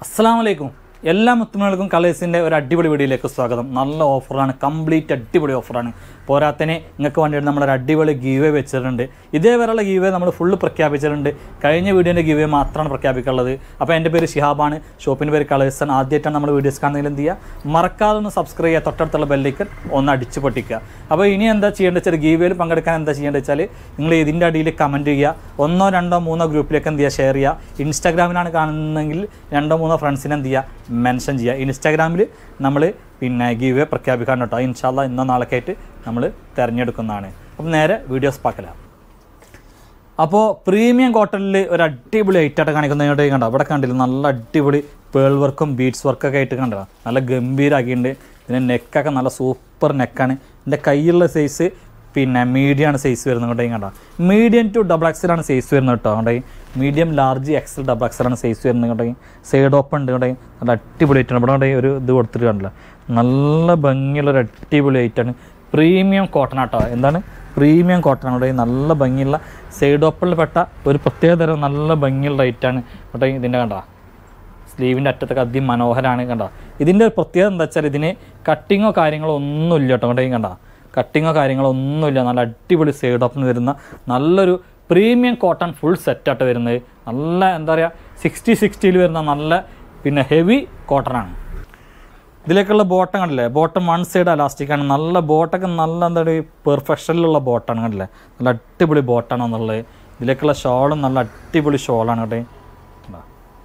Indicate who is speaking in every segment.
Speaker 1: അസ്സാം വലൈക്കും എല്ലാ മുത്തുമകൾക്കും കളേഴ്സിൻ്റെ ഒരു അടിപൊളി വീഡിയോയിലേക്ക് സ്വാഗതം നല്ല ഓഫറാണ് കംപ്ലീറ്റ് അടിപൊളി ഓഫറാണ് പോരാത്തനെ നിങ്ങൾക്ക് വേണ്ടിയിട്ട് നമ്മളൊരു അടിപൊളി ഗീവേ വെച്ചിട്ടുണ്ട് ഇതേവരെയുള്ള ഗീവേ നമ്മൾ ഫുള്ള് പ്രഖ്യാപിച്ചിട്ടുണ്ട് കഴിഞ്ഞ വീഡിയോൻ്റെ ഗീവേ മാത്രമാണ് പ്രഖ്യാപിക്കാനുള്ളത് അപ്പോൾ എൻ്റെ പേര് ഷിഹാബാണ് ഷോപ്പിൻ്റെ പേര് കളേഴ്സൺ ആദ്യമായിട്ടാണ് നമ്മൾ വീഡിയോസ് കാണുന്നതിൽ എന്ത് ചെയ്യുക മറക്കാതെ ഒന്ന് സബ്സ്ക്രൈബ് ചെയ്യുക തൊട്ടടുത്തുള്ള ബെല്ലേക്ക് ഒന്ന് അടിച്ച് പൊട്ടിക്കുക അപ്പോൾ ഇനി എന്താ ചെയ്യേണ്ടത് വെച്ചാൽ ഗീവേയിൽ പങ്കെടുക്കാൻ എന്താ ചെയ്യേണ്ടത് വെച്ചാൽ നിങ്ങൾ ഇതിൻ്റെ അടിയിൽ കമൻറ്റ് ചെയ്യുക ഒന്നോ രണ്ടോ മൂന്നോ ഗ്രൂപ്പിലേക്ക് എന്ത് ചെയ്യുക ഷെയർ ചെയ്യുക ഇൻസ്റ്റാഗ്രാമിലാണ് കാണുന്നതെങ്കിൽ രണ്ടോ മൂന്നോ ഫ്രണ്ട്സിനെ എന്ത് ചെയ്യുക മെൻഷൻ ചെയ്യുക ഇൻസ്റ്റാഗ്രാമിൽ നമ്മൾ പിന്നെ ഗീവ് പ്രഖ്യാപിക്കാൻ കേട്ടോ ഇൻഷാല്ല ഇന്നോ നാളൊക്കെ ആയിട്ട് നമ്മൾ തിരഞ്ഞെടുക്കുന്നതാണ് അപ്പം നേരെ വീഡിയോസ് പാക്കലാം അപ്പോൾ പ്രീമിയം കോട്ടണിൽ ഒരു അടിപൊളി ഐറ്റായിട്ട് കാണിക്കുന്നത് കണ്ടോ അവിടെ കണ്ടില്ല നല്ല അടിപൊളി പേൾ വർക്കും ബീഡ്സ് വർക്കൊക്കെ ആയിട്ട് കണ്ടോ നല്ല ഗംഭീരമാക്കിയിട്ടുണ്ട് ഇതിൻ്റെ നെക്കൊക്കെ നല്ല സൂപ്പർ നെക്കാണ് എൻ്റെ കയ്യിലുള്ള സൈസ് പിന്നെ മീഡിയം ആണ് സൈസ് വരുന്നത് കേട്ടോ കണ്ടോ മീഡിയം ടു ഡബിൾ എക്സലാണ് സൈസ് വരുന്നത് കേട്ടോ കണ്ടോ മീഡിയം ലാർജ് എക്സൽ ഡബിൾ എക്സലാണ് സൈസ് വരുന്നത് കേട്ടോ സൈഡ് ഓപ്പൺ ഉണ്ട് കേട്ടോ നല്ല അടിപൊളി ഐറ്റാണ് ഇവിടെ കണ്ടോ ഒരു ഇത് കൊടുത്തിട്ട് കണ്ടില്ല നല്ല ഭംഗിയുള്ള ഒരു അടിപൊളി ഐറ്റാണ് പ്രീമിയം കോട്ടൺ ആട്ടോ എന്താണ് പ്രീമിയം കോട്ടൺ ആണ് ഇവിടെ നല്ല ഭംഗിയുള്ള സൈഡ് ഓപ്പണിൽ പെട്ട ഒരു പ്രത്യേക തരം നല്ല ഭംഗിയുള്ള റേറ്റാണ് കേട്ടോ ഇതിൻ്റെ കണ്ട സ്ലീവിൻ്റെ അറ്റത്തൊക്കെ അതിമനോഹരമാണ് കണ്ട ഇതിൻ്റെ ഒരു പ്രത്യേകത എന്താ വെച്ചാൽ ഇതിന് കട്ടിങ്ങോ കാര്യങ്ങളോ ഒന്നുമില്ല കേട്ടോ കേട്ടോ കണ്ട കട്ടിങ്ങോ കാര്യങ്ങളോ ഒന്നുമില്ല നല്ല അടിപൊളി സൈഡ് ഓപ്പൺ വരുന്ന നല്ലൊരു പ്രീമിയം കോട്ടൺ ഫുൾ സെറ്റായിട്ട് വരുന്നത് നല്ല എന്താ പറയുക സിക്സ്റ്റി സിക്സ്റ്റിയിൽ വരുന്ന നല്ല പിന്നെ ഹെവി കോട്ടണാണ് ഇതിലേക്കുള്ള ബോട്ടം കണ്ടില്ലേ ബോട്ടം വൺ സൈഡ് അലാസ്റ്റിക് ആണ് നല്ല ബോട്ടൊക്കെ നല്ല എന്താ പറയുക പെർഫെക്ഷനിലുള്ള ബോട്ടാണ് കണ്ടില്ലേ നല്ല അടിപൊളി ബോട്ടാണ് എന്നുള്ളത് ഇതിലേക്കുള്ള ഷോളും നല്ല അടിപൊളി ഷോളാണ് കേട്ടോ ഇതാ.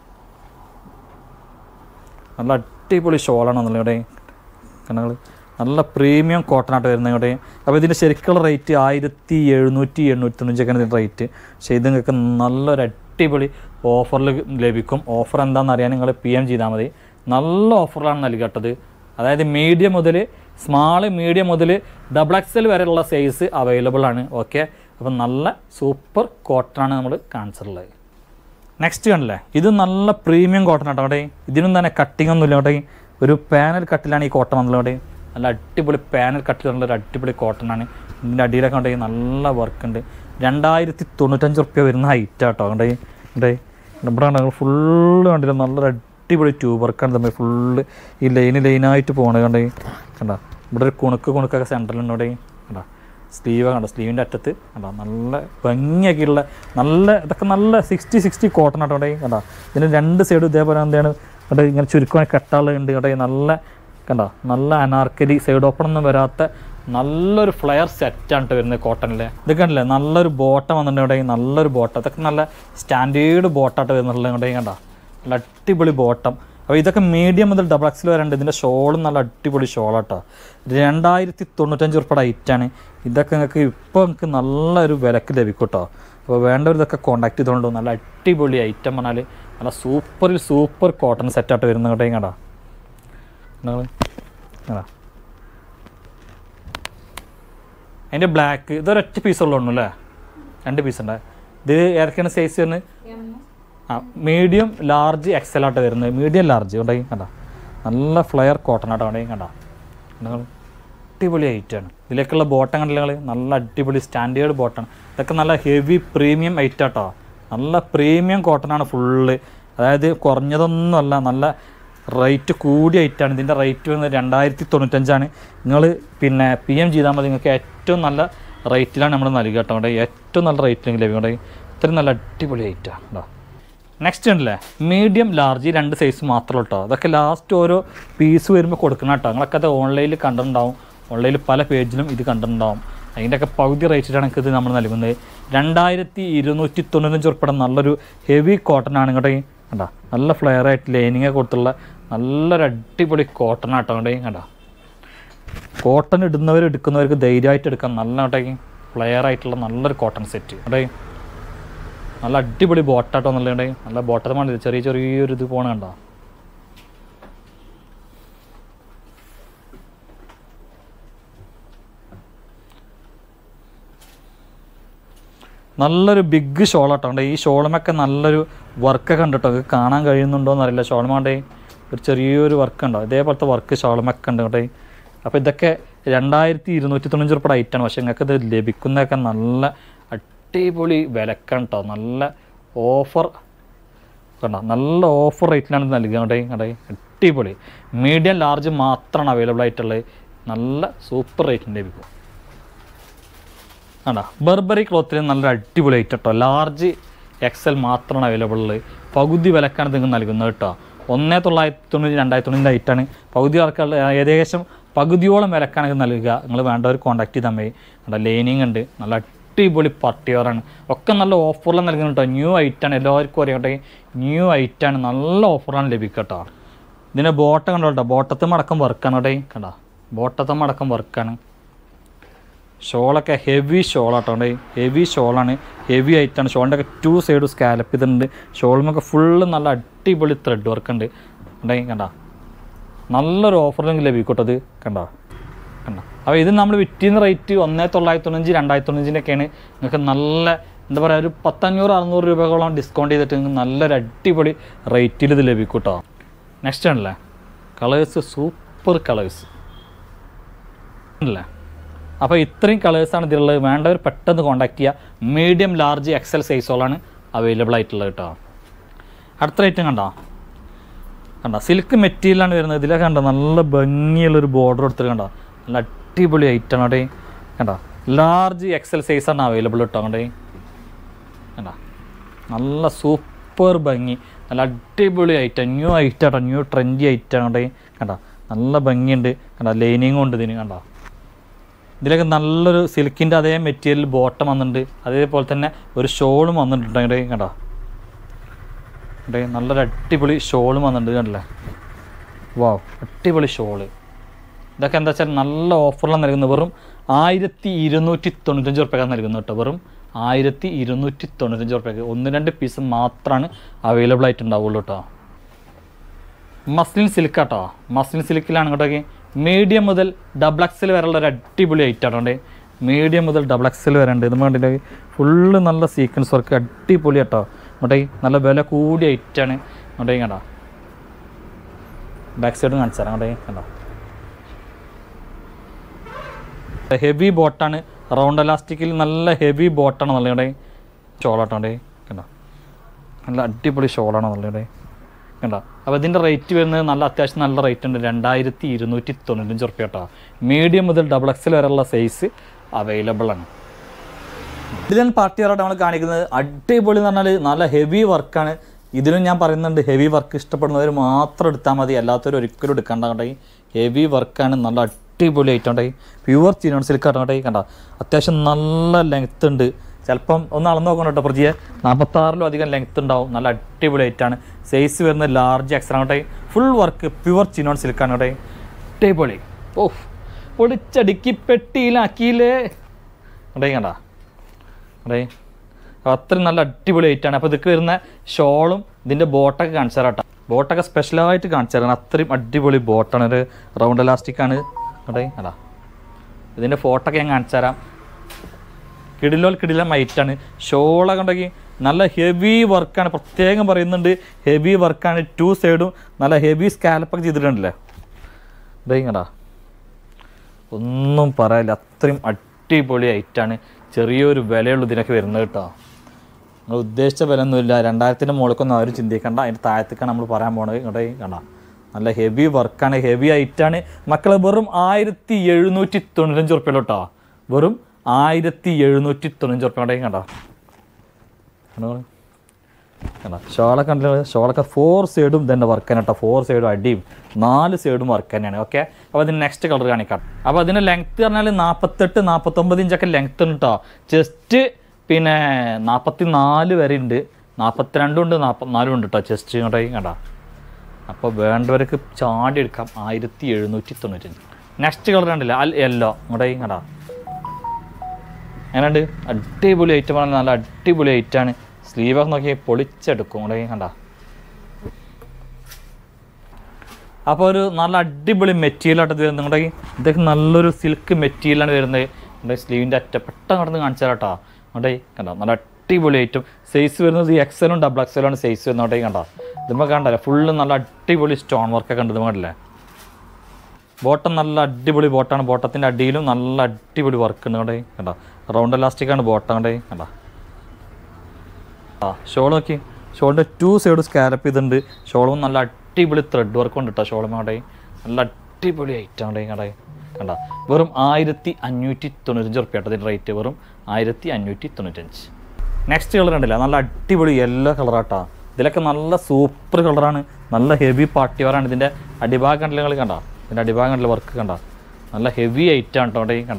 Speaker 1: നല്ല അടിപൊളി ഷോളാണ് എന്നുള്ളത് ഇവിടെ കണ്ണുകൾ നല്ല പ്രീമിയം കോട്ടൺ ആയിട്ട് വരുന്നത് ഇവിടെ അപ്പോൾ ഇതിൻ്റെ ശരിക്കുള്ള റേറ്റ് ആയിരത്തി എഴുന്നൂറ്റി എണ്ണൂറ്റി തൊണ്ണൂറ്റൊക്കെയാണ് ഇതിൻ്റെ റേറ്റ് പക്ഷേ ഇത് നിങ്ങൾക്ക് നല്ലൊരു അടിപൊളി ഓഫറിൽ ലഭിക്കും ഓഫർ എന്താണെന്ന് അറിയാൻ നിങ്ങൾ പി എം ചെയ്താൽ മതി നല്ല ഓഫറിലാണ് നൽകട്ടത് അതായത് മീഡിയം മുതൽ സ്മാള് മീഡിയം മുതൽ ഡബിൾ എക്സൽ വരെയുള്ള സൈസ് അവൈലബിൾ ആണ് ഓക്കെ അപ്പം നല്ല സൂപ്പർ കോട്ടണാണ് നമ്മൾ കാണിച്ചിട്ടുള്ളത് നെക്സ്റ്റ് കണ്ടില്ലേ ഇത് നല്ല പ്രീമിയം കോട്ടൺ ആട്ടോ അവിടെ ഇതിനും തന്നെ കട്ടിംഗ് ഒന്നുമില്ല അവിടെ ഒരു പാനൽ കട്ടിലാണ് ഈ കോട്ടൺ വന്നത് അവിടെ നല്ല അടിപൊളി പാനൽ കട്ടിലുള്ള ഒരു അടിപൊളി കോട്ടൺ ആണ് ഇതിൻ്റെ അടിയിലൊക്കെ ഉണ്ടെങ്കിൽ നല്ല വർക്ക് ഉണ്ട് രണ്ടായിരത്തി തൊണ്ണൂറ്റഞ്ച് റുപ്യ വരുന്ന ഹൈറ്റ് ആട്ടോ അവിടെ ഇവിടെ ഇവിടെ കണ്ട ഫുള്ള് കണ്ടില്ല നല്ലൊരു അടിപൊളി ട്യൂബ് വർക്കാണ് തമ്മിൽ ഫുള്ള് ഈ ലൈന് ലൈനായിട്ട് പോകണത് കണ്ടേ കണ്ട ഇവിടെ ഒരു കുണുക്ക് കുണുക്കൊക്കെ സെൻറ്ററിലുണ്ട് ഇവിടെ കണ്ട സ്ലീവ് കണ്ടോ സ്ലീവിൻ്റെ അറ്റത്ത് കണ്ടോ നല്ല ഭംഗിയൊക്കെയുള്ള നല്ല ഇതൊക്കെ നല്ല സിക്സ്റ്റി സിക്സ്റ്റി കോട്ടൺ ആട്ടോ ഇവിടെ കണ്ടോ ഇതിന് രണ്ട് സൈഡും ഇതേപോലെ എന്താണ് ഇവിടെ ഇങ്ങനെ ചുരുക്കമായി കെട്ടാളുണ്ട് കേട്ടോ നല്ല കണ്ടോ നല്ല അനാർക്കലി സൈഡ് ഓപ്പൺ ഒന്നും വരാത്ത നല്ലൊരു ഫ്ലെയർ സെറ്റാണ് കേട്ടോ വരുന്നത് കോട്ടണിലെ ഇത് കണ്ടില്ലേ നല്ലൊരു ബോട്ടം വന്നിട്ടുണ്ട് ഇവിടെ നല്ലൊരു ബോട്ടം ഇതൊക്കെ നല്ല സ്റ്റാൻഡേർഡ് ബോട്ടായിട്ട് വരുന്നുള്ളത് ഇവിടെ കണ്ടോ നല്ല അടിപൊളി ബോട്ടം അപ്പോൾ ഇതൊക്കെ മീഡിയം മുതൽ ഡബിൾ എക്സിൽ വരെ ഉണ്ട് ഇതിൻ്റെ ഷോളും നല്ല അടിപൊളി ഷോളാട്ടോ രണ്ടായിരത്തി തൊണ്ണൂറ്റഞ്ച് ഉറുപ്പയുടെ ഐറ്റാണ് ഇതൊക്കെ നിങ്ങൾക്ക് ഇപ്പോൾ നിങ്ങൾക്ക് നല്ലൊരു വിലക്ക് ലഭിക്കും കേട്ടോ അപ്പോൾ വേണ്ടവർ ഇതൊക്കെ കോൺടാക്ട് ചെയ്തുകൊണ്ടോ നല്ല അടിപൊളി ഐറ്റം പറഞ്ഞാൽ നല്ല സൂപ്പറിൽ സൂപ്പർ കോട്ടൺ സെറ്റായിട്ട് വരുന്നത് കേട്ടോ കേട്ടോ നിങ്ങൾ കേട്ടോ അതിൻ്റെ ബ്ലാക്ക് ഇതൊരൊറ്റ പീസുള്ളൂ അല്ലേ രണ്ട് പീസ് ഉണ്ട് ഇത് ഏതൊക്കെയാണ് സൈസ് വരുന്നത് ആ മീഡിയം ലാർജ് എക്സൽ ആയിട്ട് വരുന്നത് മീഡിയം ലാർജ് ഉണ്ടെങ്കിൽ കണ്ട നല്ല ഫ്ലെയർ കോട്ടൺ ആട്ടോ ഉണ്ടെങ്കിൽ കണ്ട നിങ്ങൾ അടിപൊളി ഐറ്റാണ് ഇതിലേക്കുള്ള ബോട്ടം കണ്ടില്ല നിങ്ങൾ നല്ല അടിപൊളി സ്റ്റാൻഡേർഡ് ബോട്ടാണ് ഇതൊക്കെ നല്ല ഹെവി പ്രീമിയം ഐറ്റം ആട്ടോ നല്ല പ്രീമിയം കോട്ടനാണ് ഫുള്ള് അതായത് കുറഞ്ഞതൊന്നുമല്ല നല്ല റേറ്റ് കൂടിയ ഐറ്റാണ് ഇതിൻ്റെ റേറ്റ് വരുന്നത് രണ്ടായിരത്തി തൊണ്ണൂറ്റഞ്ചാണ് നിങ്ങൾ പിന്നെ പി എം ചെയ്താൽ മതി നിങ്ങൾക്ക് ഏറ്റവും നല്ല റേറ്റിലാണ് നമ്മൾ നൽകുക കേട്ടോ അവിടെ ഏറ്റവും നല്ല റേറ്റിൽ ലഭിക്കും ഇത്രയും നല്ല അടിപൊളി ഐറ്റാണ് കേട്ടോ നെക്സ്റ്റ് ഉണ്ടല്ലേ മീഡിയം ലാർജ് ഈ രണ്ട് സൈസ് മാത്രമേ കേട്ടോ അതൊക്കെ ലാസ്റ്റ് ഓരോ പീസ് വരുമ്പോൾ കൊടുക്കണം കേട്ടോ നിങ്ങളൊക്കെ അത് ഓൺലൈനിൽ കണ്ടിട്ടുണ്ടാവും ഓൺലൈനിൽ പല പേജിലും ഇത് കണ്ടിട്ടുണ്ടാവും അതിൻ്റെയൊക്കെ പകുതി റേറ്റിലാണ് ഇത് നമ്മൾ നൽകുന്നത് രണ്ടായിരത്തി ഇരുന്നൂറ്റി തൊണ്ണൂറ്റഞ്ച് ഉൾപ്പെടെ നല്ലൊരു ഹെവി കോട്ടൺ ആണ് ഇങ്ങോട്ടേ കണ്ടോ നല്ല ഫ്ലെയർ ആയിട്ട് ലൈനിങ് കൊടുത്തുള്ള നല്ലൊരു അടിപൊളി കോട്ടൺ ആട്ടോ ഇങ്ങോട്ടേ കണ്ടോ കോട്ടൺ ഇടുന്നവർ എടുക്കുന്നവർക്ക് ധൈര്യമായിട്ട് എടുക്കാം നല്ല കേട്ടേ ഫ്ലെയർ ആയിട്ടുള്ള നല്ലൊരു കോട്ടൺ സെറ്റ് കേട്ടേ നല്ല അടിപൊളി ബോട്ടാട്ടോ എന്നുള്ളത് നല്ല ബോട്ടമാണ് ചെറിയ ചെറിയൊരു ഇത് പോണ കണ്ടോ നല്ലൊരു ബിഗ് ഷോളാട്ടോ ഉണ്ട് ഈ ഷോളുമൊക്കെ നല്ലൊരു വർക്കൊക്കെ ഉണ്ട് കേട്ടോ ഇത് കാണാൻ കഴിയുന്നുണ്ടോ എന്നറിയില്ല ഷോളുമാണ്ടേ ഒരു ചെറിയൊരു വർക്ക് ഉണ്ടോ ഇതേപോലത്തെ വർക്ക് ഷോളുമൊക്കെ ഉണ്ട് കേട്ടോ അപ്പോൾ ഇതൊക്കെ രണ്ടായിരത്തി ഇരുന്നൂറ്റി തൊണ്ണൂറ് ഉറുപ്പിയുടെ ഐറ്റാണ് പക്ഷേ നിങ്ങൾക്ക് ഇത് ലഭിക്കുന്നതൊക്കെ നല്ല അടിപൊളി വിലക്കാണ് കേട്ടോ നല്ല ഓഫർ കണ്ടോ നല്ല ഓഫർ റേറ്റിലാണ് നൽകുക കണ്ടേ കണ്ടേ അടിപൊളി മീഡിയം ലാർജ് മാത്രമാണ് അവൈലബിൾ ആയിട്ടുള്ളത് നല്ല സൂപ്പർ റേറ്റിന് ലഭിക്കും ആണോ ബർബറി ക്ലോത്തിൽ നല്ല അടിപൊളി ഐറ്റം കേട്ടോ ലാർജ് എക്സൽ മാത്രമാണ് അവൈലബിൾ ഉള്ളത് പകുതി വിലക്കാണ് നിങ്ങൾ നൽകുന്നത് കേട്ടോ ഒന്നേ തൊള്ളായിരത്തി തൊണ്ണൂറ്റി രണ്ടായിരത്തി തൊണ്ണൂറ്റി ഐറ്റാണ് പകുതി ആൾക്കാർ ഏകദേശം പകുതിയോളം വിലക്കാണ് ഇത് നൽകുക നിങ്ങൾ വേണ്ടവർ കോൺടാക്ട് ചെയ്താൽ മതി അവിടെ ലൈനിങ് ഉണ്ട് നല്ല അടിപൊളി പട്ടിയോറാണ് ഒക്കെ നല്ല ഓഫറിൽ നൽകുന്നുണ്ട് കേട്ടോ ന്യൂ ഐറ്റാണ് എല്ലാവർക്കും അറിയട്ടെ ന്യൂ ഐറ്റാണ് നല്ല ഓഫറാണ് ലഭിക്കുക കേട്ടോ ഇതിൻ്റെ ബോട്ടം കണ്ടോ കേട്ടോ ബോട്ടത്തും അടക്കം വർക്കാണ് കേട്ടോ കണ്ടോ ബോട്ടത്തും അടക്കം വർക്കാണ് ഷോളൊക്കെ ഹെവി ഷോളാട്ടോ ഹെവി ഷോളാണ് ഹെവി ആയിട്ടാണ് ഷോളിൻ്റെ ഒക്കെ ടു സൈഡ് സ്കാലപ്പ് ചെയ്തിട്ടുണ്ട് ഷോളിനൊക്കെ ഫുള്ള് നല്ല അടിപൊളി ത്രെഡ് വർക്ക് ഉണ്ട് ഉണ്ടേ കണ്ട നല്ലൊരു ഓഫറിൽ ലഭിക്കട്ടോ ഇത് കണ്ടോ കണ്ട അപ്പോൾ ഇത് നമ്മൾ വിറ്റിന്ന് റേറ്റ് ഒന്നേ തൊള്ളായിരത്തി തൊണ്ണൂറ്റി രണ്ടായിരത്തി തൊണ്ണൂറ്റിൻ്റെയൊക്കെയാണ് നിങ്ങൾക്ക് നല്ല എന്താ പറയുക ഒരു പത്തഞ്ഞൂറ് അറുന്നൂറ് രൂപയോളം ഡിസ്കൗണ്ട് ചെയ്തിട്ട് നിങ്ങൾക്ക് നല്ലൊരു അടിപൊളി റേറ്റിൽ ഇത് ലഭിക്കും കേട്ടോ നെക്സ്റ്റ് ആണല്ലേ കളേഴ്സ് സൂപ്പർ കളേഴ്സ് അല്ലേ അപ്പോൾ ഇത്രയും കളേഴ്സാണ് ഇതിലുള്ളത് വേണ്ടവർ പെട്ടെന്ന് കോൺടാക്ട് ചെയ്യുക മീഡിയം ലാർജ് എക്സൽ സൈസോളാണ് അവൈലബിൾ ആയിട്ടുള്ളത് കേട്ടോ അടുത്ത ഐറ്റം കണ്ടോ കണ്ടോ സിൽക്ക് മെറ്റീരിയലാണ് വരുന്നത് ഇതിലൊക്കെ കണ്ടോ നല്ല ഭംഗിയുള്ളൊരു ബോർഡർ എടുത്തിട്ട് കണ്ടോ നല്ല അടിപൊളി ഐറ്റം അവിടെ കണ്ടോ ലാർജ് എക്സൽ സൈസാണ് അവൈലബിൾ കേട്ടോ അങ്ങോട്ടേ കണ്ടോ നല്ല സൂപ്പർ ഭംഗി നല്ല അടിപൊളി ഐറ്റം ന്യൂ ഐറ്റം കേട്ടോ ന്യൂ ട്രെൻഡി ഐറ്റം അങ്ങോട്ടേ കണ്ടോ നല്ല ഭംഗിയുണ്ട് കണ്ടോ ലൈനിങ്ങും ഉണ്ട് ഇതിന് കണ്ടോ ഇതിലൊക്കെ നല്ലൊരു സിൽക്കിൻ്റെ അതേ മെറ്റീരിയൽ ബോട്ടം വന്നിട്ടുണ്ട് അതേപോലെ തന്നെ ഒരു ഷോളും വന്നിട്ടുണ്ട് ഇവിടെ കണ്ടോ ഇവിടെ നല്ലൊരു അടിപൊളി ഷോളും വന്നിട്ടുണ്ട് കണ്ടില്ലേ വാവ് അടിപൊളി ഷോള് ഇതൊക്കെ എന്താ വെച്ചാൽ നല്ല ഓഫറിലാണ് നൽകുന്നത് വെറും ആയിരത്തി ഇരുന്നൂറ്റി തൊണ്ണൂറ്റഞ്ച് ഉറുപ്പ്യക്കാണ് നൽകുന്നത് കേട്ടോ വെറും ആയിരത്തി ഇരുന്നൂറ്റി തൊണ്ണൂറ്റഞ്ച് ഉറുപ്പ്യക്ക് ഒന്ന് രണ്ട് പീസ് മാത്രമാണ് അവൈലബിൾ ആയിട്ടുണ്ടാവുള്ളൂ കേട്ടോ മസ്ലിൻ സിൽക്ക് കേട്ടോ മസ്ലിൻ സിൽക്കിലാണ് കേട്ടോ മീഡിയം മുതൽ ഡബിൾ എക്സിൽ വരെയുള്ള ഒരു അടിപൊളി ഐറ്റം ആട്ടോ മീഡിയം മുതൽ ഡബിൾ എക്സിൽ വരെ ഉണ്ട് ഇത് വേണ്ടിയിട്ട് ഫുള്ള് നല്ല സീക്വൻസ് വർക്ക് അടിപൊളി കേട്ടോ അങ്ങോട്ടേ നല്ല വില കൂടിയ ഐറ്റാണ് അങ്ങോട്ടേ കണ്ടോ ബാക്ക് സൈഡും കാണിച്ചു തരാം അങ്ങോട്ടേ കണ്ടോ ഹെവി ബോട്ടാണ് റൗണ്ട് എലാസ്റ്റിക്കിൽ നല്ല ഹെവി ബോട്ടാണ് നല്ലവിടെ ഷോളാട്ടോണ്ടേ കണ്ടോ നല്ല അടിപൊളി ഷോളാണ് നല്ലവിടെ കണ്ടോ അപ്പോൾ ഇതിൻ്റെ റേറ്റ് വരുന്നത് നല്ല അത്യാവശ്യം നല്ല റേറ്റ് ഉണ്ട് രണ്ടായിരത്തി ഇരുന്നൂറ്റി തൊണ്ണൂറ്റഞ്ച് റുപ്യ കേട്ടോ മീഡിയം മുതൽ ഡബിൾ എക്സൽ വരെയുള്ള സൈസ് അവൈലബിൾ ആണ് ഇതിലാണ് പാർട്ടി വെയറായിട്ട് നമ്മൾ കാണിക്കുന്നത് അടിപൊളി എന്ന് പറഞ്ഞാൽ നല്ല ഹെവി വർക്കാണ് ഇതിലും ഞാൻ പറയുന്നുണ്ട് ഹെവി വർക്ക് ഇഷ്ടപ്പെടുന്നവർ മാത്രം എടുത്താൽ മതി അല്ലാത്തവർ ഒരിക്കലും എടുക്കണ്ട കണ്ടേ ഹെവി വർക്കാണ് നല്ല അടിപൊളി ആയിട്ട് കണ്ടേ പ്യുവർ ചിനോൺ സിൽക്ക് കണ്ടേ കണ്ട അത്യാവശ്യം നല്ല ലെങ്ത് ഉണ്ട് ചിലപ്പം ഒന്ന് അളന്ന് നോക്കണം കേട്ടോ പ്രജിയെ നാൽപ്പത്താറിലും അധികം ലെങ്ത് ഉണ്ടാവും നല്ല അടിപൊളി ആയിട്ടാണ് സൈസ് വരുന്നത് ലാർജ് എക്സ്ട്രാ കേട്ടെ ഫുൾ വർക്ക് പ്യുവർ ചിനോൺ സിൽക്കാണ് കേട്ടെ അടിപൊളി ഓ പൊളിച്ചടുക്കി പെട്ടിയിലാക്കിയില്ലേ കേട്ടേ കണ്ട അതെ അപ്പോൾ അത്രയും നല്ല അടിപൊളി ആയിട്ടാണ് അപ്പോൾ ഇതൊക്കെ വരുന്ന ഷോളും ഇതിൻ്റെ ബോട്ടൊക്കെ കാണിച്ചു തരാം കേട്ടോ ബോട്ടൊക്കെ സ്പെഷ്യലായിട്ട് കാണിച്ചു തരാം അത്രയും അടിപൊളി ബോട്ടാണ് ഒരു റൗണ്ട് എലാസ്റ്റിക് ആണ് അതെ അടാ ഇതിൻ്റെ ഫോട്ടോക്കെ ഞാൻ കാണിച്ചു തരാം കിടിലോൽ കിടില മൈറ്റാണ് ഷോളൊക്കെ ഉണ്ടെങ്കിൽ നല്ല ഹെവി വർക്കാണ് പ്രത്യേകം പറയുന്നുണ്ട് ഹെവി വർക്കാണ് ടു സൈഡും നല്ല ഹെവി സ്കാലപ്പൊക്കെ ചെയ്തിട്ടുണ്ടല്ലേ ഇതേ കണ്ടാ ഒന്നും പറയാനില്ല അത്രയും അടിപൊളി ഐറ്റാണ് ചെറിയൊരു വിലയുള്ളൂ ഇതിനൊക്കെ വരുന്നത് കേട്ടോ നിങ്ങൾ ഉദ്ദേശിച്ച വില ഒന്നുമില്ല രണ്ടായിരത്തിൻ്റെ മുകളിലേക്കൊന്നും ആരും ചിന്തിക്കണ്ട അതിൻ്റെ താഴത്തേക്കാണ് നമ്മൾ പറയാൻ പോണത് ഇങ്ങോട്ടേ കണ്ട നല്ല ഹെവി വർക്കാണ് ഹെവി ഐറ്റാണ് മക്കളെ വെറും ആയിരത്തി എഴുന്നൂറ്റി തൊണ്ണൂറ്റഞ്ച് ഉറുപ്പ്യല്ലോ കേട്ടോ വെറും ആയിരത്തി എഴുന്നൂറ്റി തൊണ്ണൂറ്റഞ്ച് ഉറുപ്പ്യ കണ്ടോ കണ്ടോ കണ്ടോ ഷോളൊക്കെ കണ്ടില്ല ഷോളൊക്കെ ഫോർ സൈഡും തന്നെ വർക്ക് തന്നെ കേട്ടോ ഫോർ സൈഡും അടിയും നാല് സൈഡും വർക്ക് തന്നെയാണ് ഓക്കെ അപ്പോൾ അതിന് നെക്സ്റ്റ് കളർ കാണിക്കാം അപ്പോൾ അതിൻ്റെ ലെങ്ത്ത് പറഞ്ഞാൽ നാൽപ്പത്തെട്ട് നാൽപ്പത്തൊമ്പത് ഇഞ്ചൊക്കെ ലെങ്ത്ത് ഉണ്ട് കേട്ടോ ചെസ്റ്റ് പിന്നെ നാൽപ്പത്തി നാല് വരെ ഉണ്ട് നാൽപ്പത്തിരണ്ടും ഉണ്ട് നാൽപ്പത്തിനാലും ഉണ്ട് കേട്ടോ ചെസ്റ്റ് ഇങ്ങോട്ടേ കണ്ട അപ്പോൾ വേണ്ടവർക്ക് ചാടി എടുക്കാം ആയിരത്തി എഴുന്നൂറ്റി തൊണ്ണൂറ്റഞ്ച് നെക്സ്റ്റ് കളർ കണ്ടില്ല അൽ യെല്ലോ ഇങ്ങോട്ടേ കണ്ട എങ്ങനെയുണ്ട് അടിപൊളി ഐറ്റം ആണ് നല്ല അടിപൊളി ഐറ്റാണ് സ്ലീവൊക്കെ നോക്കി പൊളിച്ചെടുക്കും ഇവിടെ കണ്ട അപ്പോൾ ഒരു നല്ല അടിപൊളി മെറ്റീരിയലായിട്ട് ഇത് വരുന്നത് നിങ്ങളുടെ ഇതൊക്കെ നല്ലൊരു സിൽക്ക് മെറ്റീരിയലാണ് വരുന്നത് നമ്മുടെ സ്ലീവിൻ്റെ അറ്റ പെട്ടെന്ന് കടന്ന് കാണിച്ചു തരാം കേട്ടോ അവിടെ കണ്ടോ നല്ല അടിപൊളി ഐറ്റം സൈസ് വരുന്നത് ഈ എക്സലും ഡബിൾ എക്സലും ആണ് സൈസ് വരുന്നത് അവിടെ കണ്ടോ ഇതുമ്പോൾ കണ്ടല്ലേ ഫുള്ള് നല്ല അടിപൊളി സ്റ്റോൺ വർക്കൊക്കെ ഉണ്ട് ഇതുമ്പോൾ കണ്ടില്ലേ ബോട്ടം നല്ല അടിപൊളി ബോട്ടാണ് ബോട്ടത്തിൻ്റെ അടിയിലും നല്ല അടിപൊളി വർക്ക് ഉണ്ട് കണ്ടേ കണ്ടോ റൗണ്ട് എലാസ്റ്റിക് ആണ് ബോട്ടം കണ്ടേ കണ്ടോ ആ ഷോൾ നോക്കി ഷോളിൻ്റെ ടു സൈഡ് സ്കാലപ്പ് ചെയ്തിട്ടുണ്ട് ഷോളും നല്ല അടിപൊളി ത്രെഡ് വർക്ക് ഉണ്ട് കേട്ടോ ഷോളും അവിടെ നല്ല അടിപൊളി ഐറ്റം അവിടെ കടേ കണ്ട വെറും ആയിരത്തി അഞ്ഞൂറ്റി തൊണ്ണൂറ്റഞ്ച് റുപ്യ കേട്ടോ ഇതിൻ്റെ റേറ്റ് വെറും ആയിരത്തി അഞ്ഞൂറ്റി തൊണ്ണൂറ്റഞ്ച് നെക്സ്റ്റ് കളർ ഉണ്ടല്ലോ നല്ല അടിപൊളി യെല്ലോ കളറാട്ടാ ഇതിലൊക്കെ നല്ല സൂപ്പർ കളറാണ് നല്ല ഹെവി പാർട്ടി വെയറാണ് ഇതിൻ്റെ അടിഭാഗം കണ്ടില്ല നിങ്ങൾ കണ്ട ഇതിൻ്റെ അടിഭാഗം കണ്ടില്ല വർക്ക് കണ്ട നല്ല ഹെവി ഐറ്റം ആണ് കേട്ടോ അവിടെ കണ്ട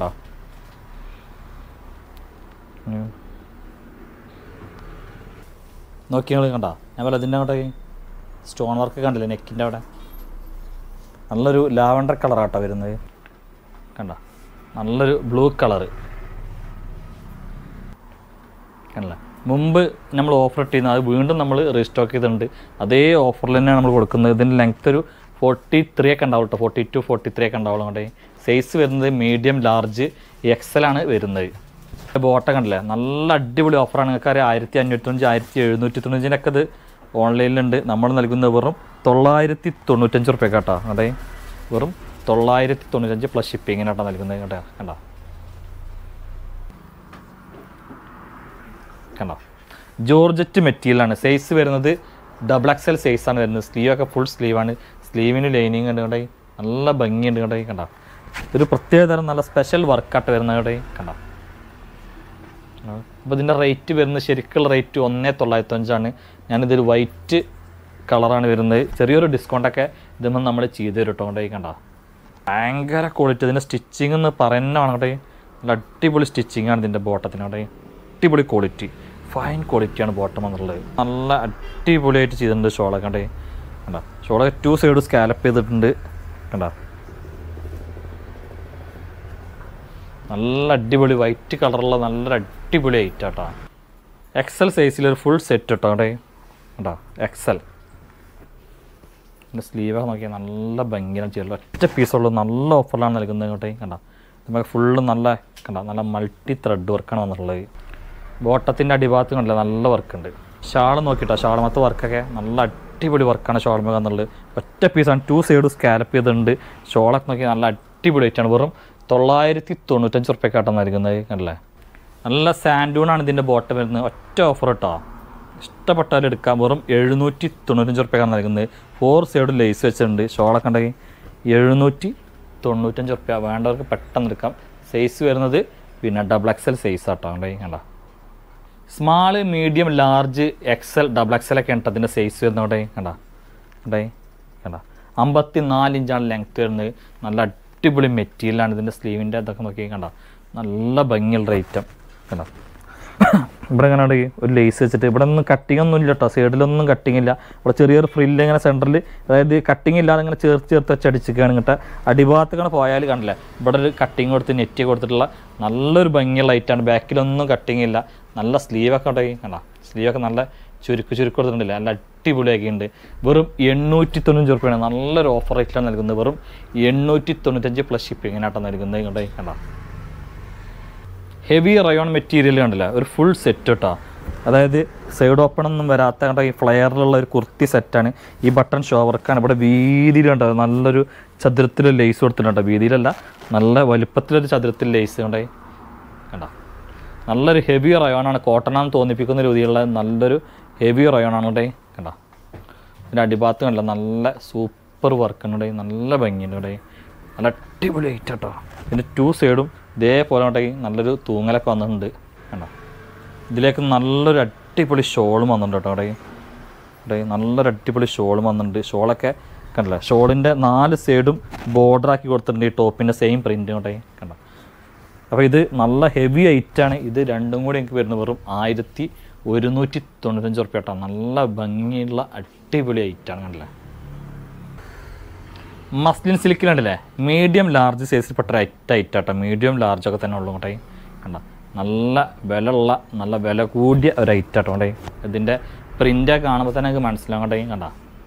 Speaker 1: നോക്കി നിങ്ങൾ കണ്ട ഞാൻ പോലെ അതിൻ്റെ അവിടെ സ്റ്റോൺ വർക്ക് കണ്ടില്ലേ നെക്കിൻ്റെ അവിടെ നല്ലൊരു ലാവണ്ടർ കളറാട്ടോ വരുന്നത് കണ്ട നല്ലൊരു ബ്ലൂ കളറ് കണ്ടില്ല മുമ്പ് നമ്മൾ ഓഫർ ഇട്ടിരുന്നത് അത് വീണ്ടും നമ്മൾ റീസ്റ്റോക്ക് ചെയ്തിട്ടുണ്ട് അതേ ഓഫറിൽ തന്നെയാണ് നമ്മൾ കൊടുക്കുന്നത് ഇതിൻ്റെ ലെങ്ത് ഒരു ഫോർട്ടി ത്രീ ഒക്കെ ഉണ്ടാവും കേട്ടോ ഫോർട്ടി ടു ഫോർട്ടി ത്രീ ഒക്കെ ഉണ്ടാവുള്ളൂ അവിടെ സൈസ് വരുന്നത് മീഡിയം ലാർജ് എക്സൽ ആണ് വരുന്നത് ബോട്ട കണ്ടില്ലേ നല്ല അടിപൊളി ഓഫറാണ് നിങ്ങൾക്ക് അറിയാം ആയിരത്തി അഞ്ഞൂറ്റഞ്ച് ആയിരത്തി എഴുന്നൂറ്റി തൊണ്ണൂറ്റിനൊക്കെ ഇത് ഓൺലൈനിലുണ്ട് നമ്മൾ നൽകുന്നത് വെറും തൊള്ളായിരത്തി തൊണ്ണൂറ്റഞ്ച് റുപ്യ കേട്ടോ അതെ വെറും തൊള്ളായിരത്തി തൊണ്ണൂറ്റഞ്ച് പ്ലസ് ഷിപ്പിങ്ങിനാട്ടോ നൽകുന്നത് കേട്ടോ കണ്ടോ കണ്ടോ ജോർജറ്റ് മെറ്റീരിയലാണ് സൈസ് വരുന്നത് ഡബിൾ എക്സൽ സൈസാണ് വരുന്നത് സ്ലീവ് ഒക്കെ ഫുൾ സ്ലീവാണ് സ്ലീവിന് ലൈനിങ് ഉണ്ട് കണ്ടേ നല്ല ഭംഗിയുണ്ട് കണ്ടേ കണ്ടോ ഒരു പ്രത്യേക തരം നല്ല സ്പെഷ്യൽ വർക്കായിട്ട് വരുന്ന കണ്ടേ കണ്ടോ അപ്പോൾ ഇതിൻ്റെ റേറ്റ് വരുന്നത് ശരിക്കുള്ള റേറ്റ് ഒന്നേ തൊള്ളായിരത്തഞ്ചാണ് ഞാനിതൊരു വൈറ്റ് കളറാണ് വരുന്നത് ചെറിയൊരു ഡിസ്കൗണ്ടൊക്കെ ഇതൊന്നും നമ്മൾ ചെയ്ത് തരും കേട്ടോ കൊണ്ടേ കണ്ട ഭയങ്കര ക്വാളിറ്റി ഇതിൻ്റെ സ്റ്റിച്ചിങ് എന്ന് പറയുന്നതാണ് കേട്ടോ നല്ല അടിപൊളി സ്റ്റിച്ചിങ് ആണ് ഇതിൻ്റെ ബോട്ടത്തിന് കേട്ടോ അടിപൊളി ക്വാളിറ്റി ഫൈൻ ക്വാളിറ്റിയാണ് ബോട്ടം എന്നുള്ളത് നല്ല അടിപൊളിയായിട്ട് ചെയ്തിട്ടുണ്ട് ഷോളൊക്കെ കണ്ടേ കണ്ട ഷോളൊക്കെ ടു സൈഡ് സ്കാലപ്പ് ചെയ്തിട്ടുണ്ട് കണ്ട നല്ല അടിപൊളി വൈറ്റ് കളറുള്ള നല്ലൊരു അടിപൊളി ഐറ്റം കേട്ടോ എക്സൽ സൈസിലൊരു ഫുൾ സെറ്റ് കേട്ടോ അവിടെ കേട്ടോ എക്സൽ എൻ്റെ സ്ലീവൊക്കെ നോക്കിയാൽ നല്ല ഭംഗിയാണ് ചെയ്തുള്ള ഒറ്റ പീസുള്ള നല്ല ഓഫറിലാണ് നൽകുന്നത് ഇങ്ങോട്ടേ കണ്ട നമുക്ക് ഫുള്ള് നല്ല കണ്ട നല്ല മൾട്ടി ത്രെഡ് വർക്കാണ് വന്നിട്ടുള്ളത് ബോട്ടത്തിൻ്റെ അടിഭാഗത്ത് കണ്ടില്ല നല്ല വർക്കുണ്ട് ഷാൾ നോക്കിട്ടോ ഷാൾമത്തെ വർക്കൊക്കെ നല്ല അടിപൊളി വർക്കാണ് ഷോൾമ എന്നുള്ളത് ഒറ്റ പീസാണ് ടു സൈഡ് സ്കാലപ്പ് ചെയ്തിട്ടുണ്ട് ഷോളൊക്കെ നോക്കി നല്ല അടിപൊളി ആയിട്ടാണ് വെറും തൊള്ളായിരത്തി തൊണ്ണൂറ്റഞ്ച് റുപ്യക്കാട്ടാണ് നൽകുന്നത് കണ്ടില്ലേ നല്ല സാൻഡൂണാണ് ഇതിൻ്റെ ബോട്ടം വരുന്നത് ഒറ്റ ഓഫർ കേട്ടോ ഇഷ്ടപ്പെട്ടാൽ എടുക്കാം വെറും എഴുന്നൂറ്റി തൊണ്ണൂറ്റഞ്ച് റുപ്യക്കാണ് നൽകുന്നത് ഫോർ സൈഡ് ലേസ് വെച്ചിട്ടുണ്ട് ഷോളൊക്കെ ഉണ്ടെങ്കിൽ എഴുന്നൂറ്റി തൊണ്ണൂറ്റഞ്ച് റുപ്യ വേണ്ടവർക്ക് പെട്ടെന്ന് എടുക്കാം സൈസ് വരുന്നത് പിന്നെ ഡബിൾ എക്സൽ സൈസ് ആട്ടോ ഉണ്ടെങ്കിൽ കണ്ട small medium large XL double XL ഒക്കെ ഉണ്ട് അതിൻ്റെ സൈസ് വരുന്നവിടെ കണ്ട കണ്ടേ കണ്ട അമ്പത്തി നാല് ഇഞ്ചാണ് ലെങ്ത് വരുന്നത് നല്ല അടിപൊളി മെറ്റീരിയലാണ് ഇതിൻ്റെ സ്ലീവിൻ്റെ ഇതൊക്കെ നോക്കി കണ്ട നല്ല ഭംഗിയുള്ള ഐറ്റം കണ്ട ഇവിടെ ഇങ്ങനെ ഉണ്ട് ഒരു ലേസ് വെച്ചിട്ട് ഇവിടെ ഒന്നും കട്ടിങ് ഒന്നും ഇല്ല കേട്ടോ സൈഡിലൊന്നും കട്ടിങ് ഇല്ല ഇവിടെ ചെറിയൊരു ഫ്രില്ല് ഇങ്ങനെ സെൻറ്ററിൽ അതായത് കട്ടിങ് ഇല്ലാതെ ഇങ്ങനെ ചേർത്ത് ചേർത്ത് വെച്ച് അടിച്ചിരിക്കുകയാണ് കേട്ടോ അടിഭാഗത്തേക്കാണ് പോയാൽ കണ്ടില്ല ഇവിടെ ഒരു കട്ടിങ് കൊടുത്ത് നെറ്റ് കൊടുത്തിട്ടുള്ള നല്ലൊരു ഭംഗിയുള്ള ഐറ്റാണ് ബാക്കിലൊന്നും കട്ടിങ് ഇല്ല നല്ല സ്ലീവൊക്കെ ഉണ്ടെങ്കിൽ കണ്ട സ്ലീവൊക്കെ നല്ല ചുരുക്ക് ചുരുക്ക് കൊടുത്തിട്ടുണ്ടല്ലേ നല്ല അടിപൊളിയൊക്കെ ഉണ്ട് വെറും എണ്ണൂറ്റി തൊണ്ണൂറ്റി റുപ്യാണ് നല്ലൊരു ഓഫർ റേറ്റിലാണ് നൽകുന്നത് വെറും എണ്ണൂറ്റി തൊണ്ണൂറ്റഞ്ച് പ്ലസ് ഷിപ്പിങ്ങിനായിട്ടാണ് നൽകുന്നത് ഇങ്ങോട്ടേ കണ്ട ഹെവി റയോൺ മെറ്റീരിയൽ കണ്ടില്ല ഒരു ഫുൾ സെറ്റ് കേട്ടോ അതായത് സൈഡ് ഓപ്പൺ ഒന്നും വരാത്ത കണ്ട ഈ ഫ്ലെയറിലുള്ള ഒരു കുർത്തി സെറ്റാണ് ഈ ബട്ടൺ ഷോ വർക്കാണ് ഇവിടെ വീതിയിലുണ്ട് നല്ലൊരു ചതുരത്തിൽ ലേസ് കൊടുത്തിട്ടുണ്ട് വീതിയിലല്ല നല്ല വലുപ്പത്തിലൊരു ചതുരത്തിൽ ലേസ് കണ്ടേ കണ്ട നല്ലൊരു ഹെവി റയോണാണ് കോട്ടണാന്ന് തോന്നിപ്പിക്കുന്ന രീതിയിലുള്ള നല്ലൊരു ഹെവി റയോണാണ് കേട്ടേ കണ്ട ഇതിൻ്റെ അടിഭാഗത്ത് കണ്ടില്ല നല്ല സൂപ്പർ വർക്ക് ഉണ്ട് നല്ല ഭംഗിയുണ്ട് ഇവിടെ നല്ല അടിപൊളി ഐറ്റം കേട്ടോ ഇതിൻ്റെ ടു സൈഡും ഇതേപോലെ ഉണ്ടെങ്കിൽ നല്ലൊരു തൂങ്ങലൊക്കെ വന്നിട്ടുണ്ട് കണ്ടോ ഇതിലേക്ക് നല്ലൊരു അടിപൊളി ഷോളും വന്നിട്ടുണ്ട് കേട്ടോ അവിടെ ഇവിടെ നല്ലൊരു അടിപൊളി ഷോളും വന്നിട്ടുണ്ട് ഷോളൊക്കെ കണ്ടില്ല ഷോളിൻ്റെ നാല് സൈഡും ബോർഡറാക്കി കൊടുത്തിട്ടുണ്ട് ഈ ടോപ്പിൻ്റെ സെയിം പ്രിൻ്റ് കൊണ്ടേ കണ്ടോ അപ്പോൾ ഇത് നല്ല ഹെവി ഐറ്റാണ് ഇത് രണ്ടും കൂടി എനിക്ക് വരുന്നത് വെറും ആയിരത്തി ഒരുന്നൂറ്റി തൊണ്ണൂറ്റഞ്ച് ഉറുപ്പ്യ കേട്ടോ നല്ല ഭംഗിയുള്ള അടിപൊളി ഐറ്റാണ് കണ്ടില്ലേ മസ്ലിൻ സിൽക്കിലുണ്ടല്ലേ മീഡിയം ലാർജ് സൈസിൽപ്പെട്ട ഒരു ഐറ്റ ഐറ്റാട്ടോ മീഡിയം ലാർജ് ഒക്കെ തന്നെ ഉള്ളൂ കേട്ടോ കണ്ട നല്ല വിലയുള്ള നല്ല വില കൂടിയ ഒരു ഐറ്റാട്ടോ കേട്ടോ ഇതിൻ്റെ പ്രിൻ്റൊക്കെ കാണുമ്പോൾ തന്നെ നിങ്ങൾക്ക് മനസ്സിലാവും കേട്ടോ കണ്ട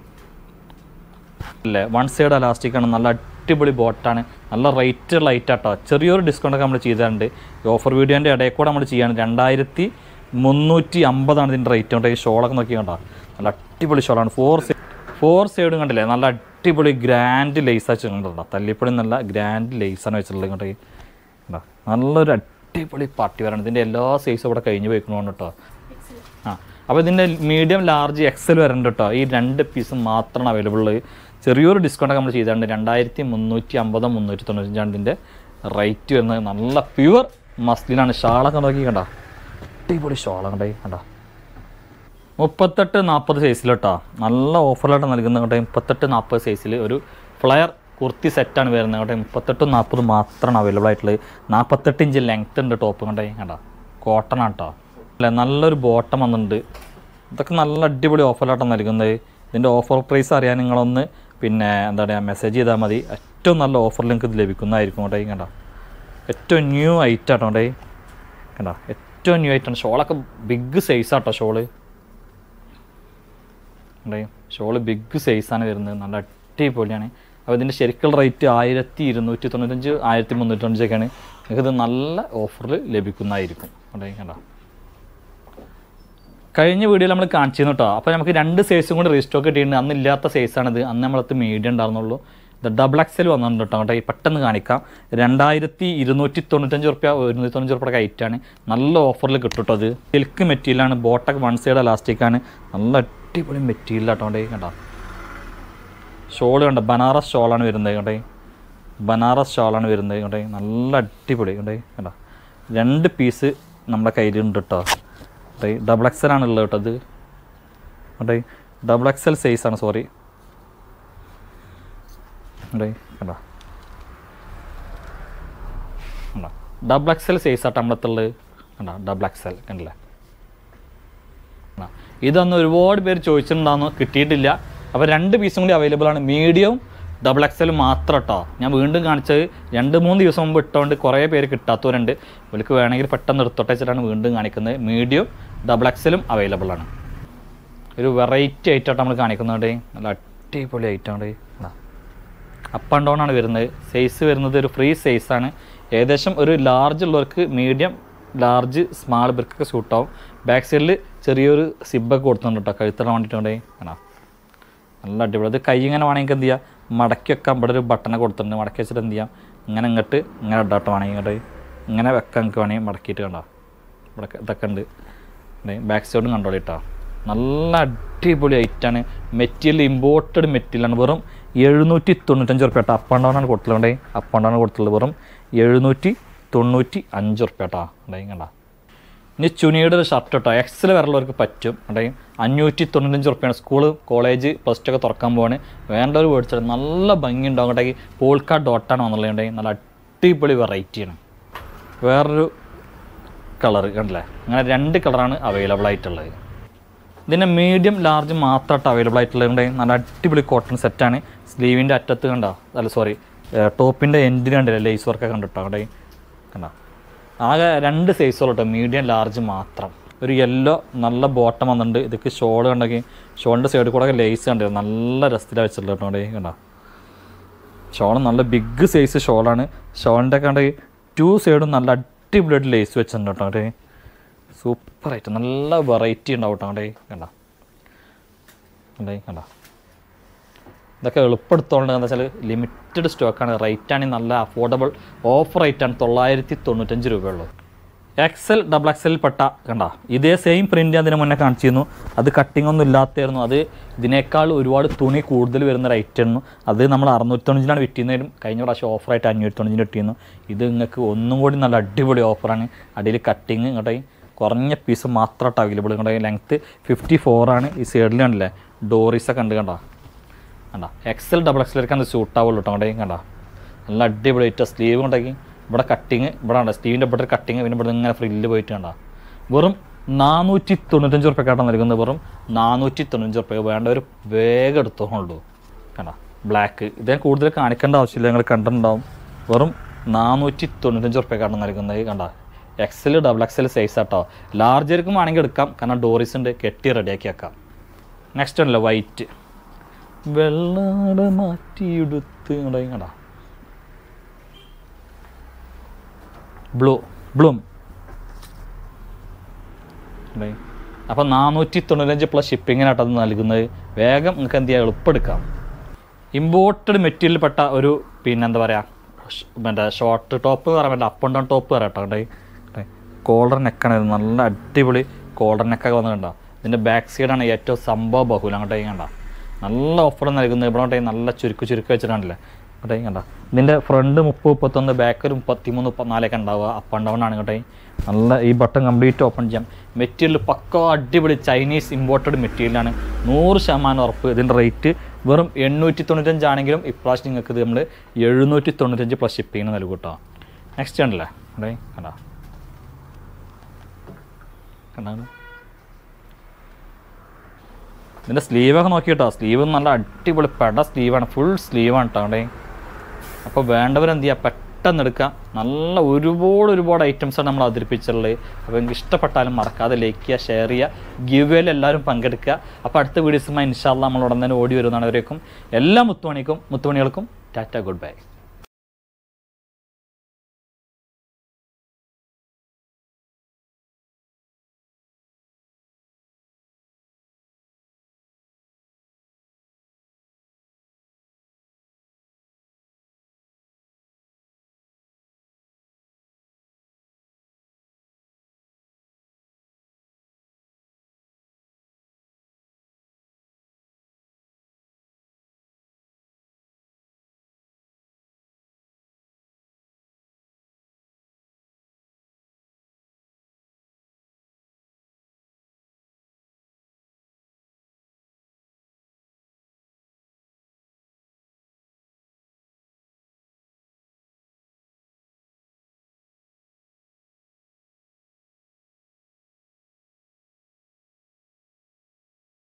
Speaker 1: അല്ലേ വൺ സൈഡ് അലാസ്റ്റിക് ആണ് നല്ല അടിപൊളി ബോട്ടാണ് നല്ല റേറ്റ് ഉള്ള ഐറ്റ് ആട്ടോ ചെറിയൊരു ഡിസ്കൗണ്ട് ഒക്കെ നമ്മൾ ചെയ്തിട്ടുണ്ട് ഈ ഓഫർ വീഡിയോൻ്റെ ഇടയിൽ കൂടെ നമ്മൾ ചെയ്യാണ് രണ്ടായിരത്തി മുന്നൂറ്റി അമ്പതാണ് ഇതിൻ്റെ റേറ്റ് കൊണ്ട് ഈ ഷോളൊക്കെ നോക്കി കണ്ടോ നല്ല അടിപൊളി ഷോളാണ് ഫോർ സൈഡ് ഫോർ സൈഡും കണ്ടില്ലേ നല്ല അടിപൊളി ഗ്രാൻഡ് ലേസ് വെച്ച് കണ്ടോ തല്ലിപ്പൊടി നല്ല ഗ്രാൻഡ് ലേസാണ് വെച്ചിട്ടുള്ളത് ഇങ്ങോട്ട് കണ്ടോ നല്ലൊരു അടിപൊളി പാർട്ടി വരാണ് ഇതിൻ്റെ എല്ലാ സൈസും ഇവിടെ കഴിഞ്ഞ് പോയിക്കണോണ്ട് കേട്ടോ ആ അപ്പോൾ ഇതിൻ്റെ മീഡിയം ലാർജ് എക്സൽ വരുന്നുണ്ട് കേട്ടോ ഈ രണ്ട് പീസ് മാത്രമാണ് അവൈലബിൾ ഉള്ളത് ചെറിയൊരു ഡിസ്കൗണ്ട് നമ്മൾ ചെയ്തിട്ടുണ്ട് രണ്ടായിരത്തി മുന്നൂറ്റി അമ്പതോ മുന്നൂറ്റി തൊണ്ണൂറ്റഞ്ചാണ് ഇതിൻ്റെ റേറ്റ് വരുന്നത് നല്ല പ്യുവർ മസ്ലിനാണ് ഷാളൊക്കെ നോക്കി കണ്ട അടിപൊളി ഷാളാണ് കണ്ടേ കണ്ട മുപ്പത്തെട്ട് നാൽപ്പത് സൈസിൽ കേട്ടോ നല്ല ഓഫറിലായിട്ട് നൽകുന്നത് കേട്ടോ മുപ്പത്തെട്ട് നാൽപ്പത് സൈസിൽ ഒരു ഫ്ലയർ കുർത്തി സെറ്റാണ് വരുന്നത് കേട്ടോ മുപ്പത്തെട്ടും നാൽപ്പത് മാത്രമാണ് അവൈലബിൾ ആയിട്ടുള്ളത് നാൽപ്പത്തെട്ട് ഇഞ്ച് ലെങ്ത് ഉണ്ട് ടോപ്പ് കണ്ടേ കണ്ട കോട്ടൺ ആട്ടോ അല്ലേ നല്ലൊരു ബോട്ടം വന്നിട്ടുണ്ട് ഇതൊക്കെ നല്ല അടിപൊളി ഓഫറിലായിട്ടാണ് നൽകുന്നത് ഇതിൻ്റെ ഓഫർ പ്രൈസ് അറിയാൻ നിങ്ങളൊന്ന് പിന്നെ എന്താ പറയുക മെസ്സേജ് ചെയ്താൽ മതി ഏറ്റവും നല്ല ഓഫറിൽ നിങ്ങൾക്ക് ഇത് ലഭിക്കുന്നതായിരിക്കും കേട്ടോ കണ്ട ഏറ്റവും ന്യൂ ഐറ്റം ആട്ടോ കണ്ടേ കണ്ട ഏറ്റവും ന്യൂ ഐറ്റാണ് ഷോളൊക്കെ ബിഗ് സൈസാട്ടോ ഷോള് ഉണ്ട് ഷോള് ബിഗ് സൈസാണ് വരുന്നത് നല്ല അടിപൊളിയാണ് അപ്പോൾ ഇതിൻ്റെ ശരിക്കുള്ള റേറ്റ് ആയിരത്തി ഇരുന്നൂറ്റി തൊണ്ണൂറ്റഞ്ച് ആയിരത്തി മുന്നൂറ്റഞ്ചൊക്കെയാണ് നിങ്ങൾക്കിത് നല്ല ഓഫറിൽ ലഭിക്കുന്നതായിരിക്കും അവിടെ കണ്ടോ കഴിഞ്ഞ വീഡിയോയിൽ നമ്മൾ കാണിച്ചിരുന്നു കേട്ടോ അപ്പോൾ നമുക്ക് രണ്ട് സൈസും കൂടി റീസ്റ്റോക്ക് കിട്ടിയിട്ടുണ്ട് അന്ന് ഇല്ലാത്ത സൈസാണിത് അന്ന് നമ്മളത് മീഡിയം ഉണ്ടായിരുന്നുള്ളൂ ഇത് ഡബിൾ എക്സൽ വന്നിട്ടുണ്ട് കേട്ടോ കേട്ടോ ഈ പെട്ടെന്ന് കാണിക്കാം രണ്ടായിരത്തി ഇരുന്നൂറ്റി തൊണ്ണൂറ്റഞ്ച് റുപ്യ ഒരുന്നൂറ്റി തൊണ്ണൂറ്റി റുപ്യ ഐറ്റാണ് നല്ല ഓഫറിൽ കിട്ടും കേട്ടോ അത് സിൽക്ക് മെറ്റീരിയലാണ് ബോട്ടൊക്കെ വൺ സൈഡ് ഇലാസ്റ്റിക്കാണ് നല്ല അടിപൊളി മെറ്റീരിയൽ കേട്ടോ കണ്ടേ കണ്ടോ ഷോൾ കണ്ട ബനാറസ് ഷോളാണ് വരുന്നത് കണ്ടേ ബനാറസ് ഷോളാണ് വരുന്നത് കണ്ടേ നല്ല അടിപൊളി കണ്ടേ കണ്ടോ രണ്ട് പീസ് നമ്മുടെ കയ്യിലുണ്ട് കേട്ടോ കണ്ടേ ഡബിൾ എക്സൽ ആണ് ഉള്ളത് കേട്ടോ അത് കണ്ടേ ഡബിൾ എക്സൽ സൈസാണ് സോറി കണ്ടേ കണ്ടോ കണ്ടോ ഡബിൾ എക്സൽ സൈസാട്ടോ നമ്മളത്തുള്ളത് കണ്ടോ ഡബിൾ എക്സൽ കണ്ടില്ലേ ആ. ഇതൊന്ന് ഒരുപാട് പേര് ചോദിച്ചിട്ടുണ്ടായിരുന്നു കിട്ടിയിട്ടില്ല അപ്പോൾ രണ്ട് പീസും കൂടി അവൈലബിൾ ആണ് മീഡിയം ഡബിൾ എക്സൽ മാത്രം കേട്ടോ ഞാൻ വീണ്ടും കാണിച്ചത് രണ്ട് മൂന്ന് ദിവസം മുമ്പ് ഇട്ടുകൊണ്ട് കുറേ പേര് കിട്ടാത്തവരുണ്ട് ഇവർക്ക് വേണമെങ്കിൽ പെട്ടെന്ന് എടുത്തോട്ടെ വെച്ചിട്ടാണ് വീണ്ടും കാണിക്കുന്നത് മീഡിയം ഡബിൾ എക്സലും അവൈലബിൾ ആണ് ഒരു വെറൈറ്റി ഐറ്റമായിട്ട് നമ്മൾ കാണിക്കുന്നുണ്ട് നല്ല അടിപൊളി ഐറ്റം ഉണ്ട് അപ്പ് ആൻഡ് ഡൗൺ ആണ് വരുന്നത് സൈസ് വരുന്നത് ഒരു ഫ്രീ സൈസാണ് ഏകദേശം ഒരു ലാർജ് ഉള്ളവർക്ക് മീഡിയം ലാർജ് സ്മാൾ ഇവർക്കൊക്കെ സൂട്ടാവും ബാക്ക് സൈഡിൽ ചെറിയൊരു സിബൊക്കെ കൊടുത്തിട്ടുണ്ട് കേട്ടോ കഴുത്തിടാൻ വേണ്ടിയിട്ടുണ്ടേ കാണാം നല്ല അടിപൊളി അത് കൈ ഇങ്ങനെ വേണമെങ്കിൽ എന്ത് ചെയ്യാം മടക്കി വെക്കാൻ ഇവിടെ ഒരു ബട്ടനെ കൊടുത്തിട്ടുണ്ട് മടക്കി വെച്ചിട്ട് എന്ത് ചെയ്യാം ഇങ്ങനെ ഇങ്ങോട്ട് ഇങ്ങനെ ഇടാട്ടോ വേണമെങ്കിൽ ഇങ്ങോട്ട് ഇങ്ങനെ വെക്കാൻ നിങ്ങൾക്ക് വേണമെങ്കിൽ മടക്കിയിട്ട് കണ്ടോ ഇവിടെ ഇതൊക്കെ ഉണ്ട് ബാക്ക് സൈഡും കണ്ടോളിട്ടോ നല്ല അടിപൊളി ഐറ്റാണ് മെറ്റീരിയൽ ഇമ്പോർട്ടഡ് മെറ്റീരിയലാണ് വെറും എഴുന്നൂറ്റി തൊണ്ണൂറ്റഞ്ച് ഉറുപ്പ്യ കേട്ടോ അപ്പ് ആൻഡ് ഡൗൺ ആണ് കൊടുത്തിട്ടുണ്ടേ അപ്പ് ആൻഡ് ഡൗൺ കൊടുത്തുള്ളത് വെറും എഴുന്നൂറ്റി തൊണ്ണൂറ്റി അഞ്ച് ഉറുപ്പ്യ കേട്ടോ ഉണ്ടെങ്കിൽ കണ്ട ഇനി ചുനിയുടെ ഒരു ഷർട്ട് കേട്ടോ എക്സൽ വരലുള്ളവർക്ക് പറ്റും ഉണ്ടെങ്കിൽ അഞ്ഞൂറ്റി തൊണ്ണൂറ്റഞ്ച് ഉറുപ്പ്യാണ് സ്കൂൾ കോളേജ് പ്ലസ് ടു ഒക്കെ തുറക്കാൻ പോവാണ് വേണ്ടവർ മേടിച്ചിട്ട് നല്ല ഭംഗി ഉണ്ടാവും കേട്ടെങ്കിൽ പോൾക്കാ ഡോട്ടാണ് വന്നുള്ളത് നല്ല അടിപൊളി വെറൈറ്റിയാണ് വേറൊരു കളർ കണ്ടില്ലേ അങ്ങനെ രണ്ട് കളറാണ് അവൈലബിൾ ആയിട്ടുള്ളത് ഇതിൻ്റെ മീഡിയം ലാർജ് മാത്രമായിട്ട് അവൈലബിൾ ആയിട്ടുള്ളത് നല്ല അടിപൊളി കോട്ടൺ സെറ്റാണ് സ്ലീവിൻ്റെ അറ്റത്ത് കണ്ടോ അല്ല സോറി ടോപ്പിൻ്റെ എൻഡിന് കണ്ടില്ല ലേസ് വർക്കൊക്കെ കണ്ടിട്ടോ അവിടെ കണ്ടോ ആകെ രണ്ട് സൈസുകൾ കേട്ടോ മീഡിയം ലാർജ് മാത്രം ഒരു യെല്ലോ നല്ല ബോട്ടം വന്നിട്ടുണ്ട് ഇതൊക്കെ ഷോൾ കണ്ടെങ്കിൽ ഷോളിൻ്റെ സൈഡിൽ കൂടെ ലേസ് കണ്ടില്ല നല്ല രസത്തിലാണ് വെച്ചിട്ടുള്ളത് കേട്ടോ അവിടെ കണ്ടോ ഷോൾ നല്ല ബിഗ് സൈസ് ഷോളാണ് ഷോളിൻ്റെ കണ്ടെങ്കിൽ ടു സൈഡും നല്ല അടിപൊളിയായിട്ട് ലേസ് വെച്ചിട്ടുണ്ട് കേട്ടോ അവിടെ സൂപ്പറായിട്ട് നല്ല വെറൈറ്റി ഉണ്ടാവും കേട്ടോ അവിടെ കണ്ട കണ്ടേ കണ്ട ഇതൊക്കെ എളുപ്പെടുത്തോണ്ട് എന്താ വെച്ചാൽ ലിമിറ്റഡ് സ്റ്റോക്കാണ് റേറ്റ് ആണെങ്കിൽ നല്ല അഫോർഡബിൾ ഓഫർ റേറ്റാണ് തൊള്ളായിരത്തി തൊണ്ണൂറ്റഞ്ച് രൂപയുള്ളൂ എക്സൽ ഡബിൾ എക്സൽ പെട്ട കണ്ട ഇതേ സെയിം പ്രിൻ്റ് അതിന് മുന്നേ കാണിച്ചിരുന്നു അത് കട്ടിംഗ് ഒന്നും ഇല്ലാത്തായിരുന്നു അത് ഇതിനേക്കാൾ ഒരുപാട് തുണി കൂടുതൽ വരുന്ന ഒരു ഐറ്റം ആയിരുന്നു അത് നമ്മൾ അറുന്നൂറ്റൊഞ്ചിനാണ് വിറ്റിരുന്നതിലും കഴിഞ്ഞ പ്രാവശ്യം ഓഫറായിട്ട് അഞ്ഞൂറ്റി തൊണ്ണൂറ്റിന് വിറ്റിരുന്നു ഇത് നിങ്ങൾക്ക് ഒന്നും കൂടി നല്ല അടിപൊളി ഓഫറാണ് അടിയിൽ കട്ടിങ് ഇങ്ങോട്ടേ കുറഞ്ഞ പീസ് മാത്രമായിട്ട് അവൈലബിൾ ഇങ്ങോട്ടേ ലെങ്ത്ത് ഫിഫ്റ്റി ഫോറാണ് ഈ സൈഡിൽ കണ്ടില്ലേ ഡോറീസൊക്കെ ഉണ്ട് കണ്ടോ കണ്ട എക്സൽ ഡബിൾ എക്സലൊക്കെ അത് സൂട്ട് ആവുള്ളൂ കേട്ടോ അങ്ങോട്ടേക്കും കണ്ട നല്ല അടിപൊളി ആയിട്ട് സ്ലീവ് കൊണ്ടേക്ക് ഇവിടെ കട്ടിങ് ഇവിടെ ഉണ്ട് സ്ലീവിൻ്റെ ഇവിടെ ഒരു കട്ടിങ് പിന്നെ ഇവിടെ ഇങ്ങനെ ഫ്രില്ല് പോയിട്ട് കണ്ട വെറും നാനൂറ്റി തൊണ്ണൂറ്റഞ്ച് റുപ്യക്കാട്ടാണ് നൽകുന്നത് വെറും നാനൂറ്റി തൊണ്ണൂറ്റഞ്ച് റുപ്യ വേണ്ട ഒരു വേഗം എടുത്തോളൂ കണ്ട ബ്ലാക്ക് ഇതേ കൂടുതൽ കാണിക്കേണ്ട ആവശ്യമില്ല നിങ്ങൾ കണ്ടിട്ടുണ്ടാവും വെറും നാനൂറ്റി തൊണ്ണൂറ്റഞ്ച് റുപ്യക്കാട്ടാണ് നൽകുന്നത് കണ്ട എക്സൽ ഡബിൾ എക്സൽ സൈസ് ആട്ടോ ലാർജർക്കും വേണമെങ്കിൽ എടുക്കാം കാരണം ഡോറീസ് ഉണ്ട് കെട്ടി റെഡിയാക്കി വെക്കാം നെക്സ്റ്റ് ഉണ്ടല്ലോ വൈറ്റ് വെള്ളാട മാറ്റിയെടുത്ത് കണ്ട ബ്ലൂ ബ്ലൂം അപ്പം നാനൂറ്റി തൊണ്ണൂറ്റഞ്ച് പ്ലസ് ഷിപ്പിങ്ങിനായിട്ട് അത് നൽകുന്നത് വേഗം നിങ്ങൾക്ക് എന്ത് ചെയ്യാം എളുപ്പമെടുക്കാം ഇമ്പോർട്ടഡ് മെറ്റീരിയൽ പെട്ട ഒരു പിന്നെ എന്താ പറയുക മറ്റേ ഷോർട്ട് ടോപ്പ് എന്ന് പറയാൻ പറ്റില്ല അപ്പ് ആൻഡ് ഡൗൺ ടോപ്പ് പറയാം കേട്ടോ കോളർ നെക്കാണ് ഇത് നല്ല അടിപൊളി കോളർ നെക്കൊക്കെ വന്നിട്ടുണ്ടോ ഇതിൻ്റെ ബാക്ക് സൈഡാണ് ഏറ്റവും സംഭവ ബഹുലം അങ്ങോട്ടേ കണ്ട നല്ല ഓഫർ നൽകുന്നത് ഇവിടെ നല്ല ചുരുക്ക് ചുരുക്ക് വെച്ചിട്ടാണല്ലേ അങ്ങോട്ടേ കണ്ട ഇതിൻ്റെ ഫ്രണ്ട് മുപ്പത് മുപ്പത്തൊന്ന് ബാക്ക് ഒരു മുപ്പത്തിമൂന്ന് മുപ്പത്തിനാലൊക്കെ ഉണ്ടാവുക അപ്പ് ആൻഡ് ഡൗൺ ആണ് ഇങ്ങോട്ടേ നല്ല ഈ ബട്ടൺ കംപ്ലീറ്റ് ഓപ്പൺ ചെയ്യാം മെറ്റീരിയൽ പക്ക അടിപൊളി ചൈനീസ് ഇമ്പോർട്ടഡ് മെറ്റീരിയലാണ് നൂറ് ശതമാനം ഉറപ്പ് ഇതിൻ്റെ റേറ്റ് വെറും എണ്ണൂറ്റി തൊണ്ണൂറ്റഞ്ചാണെങ്കിലും ഇപ്രാവശ്യം നിങ്ങൾക്ക് ഇത് നമ്മൾ എഴുന്നൂറ്റി തൊണ്ണൂറ്റഞ്ച് പ്ലസ് ഷിപ്പിങ്ങിന് നൽകും കേട്ടോ നെക്സ്റ്റ് ഉണ്ടല്ലേ അടേ കണ്ടാ കണ്ടാണ് ഇതിൻ്റെ സ്ലീവൊക്കെ നോക്കി കേട്ടോ സ്ലീവ് നല്ല അടിപൊളി പെട സ്ലീവാണ് ഫുൾ സ്ലീവാണ് കേട്ടോ അവിടെ അപ്പോൾ വേണ്ടവരെന്ത് ചെയ്യുക പെട്ടെന്ന് എടുക്കുക നല്ല ഒരുപാട് ഒരുപാട് ഐറ്റംസാണ് നമ്മൾ അവതരിപ്പിച്ചിട്ടുള്ളത് അപ്പോൾ നിങ്ങൾക്ക് ഇഷ്ടപ്പെട്ടാലും മറക്കാതെ ലൈക്ക് ചെയ്യുക ഷെയർ ചെയ്യുക ഗിവേയിൽ എല്ലാവരും പങ്കെടുക്കുക അപ്പോൾ അടുത്ത വീഡിയോസുമായി ഇൻഷാല്ല നമ്മൾ ഉടൻ തന്നെ ഓടി വരുന്നതാണ് വരേക്കും എല്ലാ മുത്തുമണിക്കും മുത്തുമണികൾക്കും ടാറ്റ ഗുഡ് ബൈ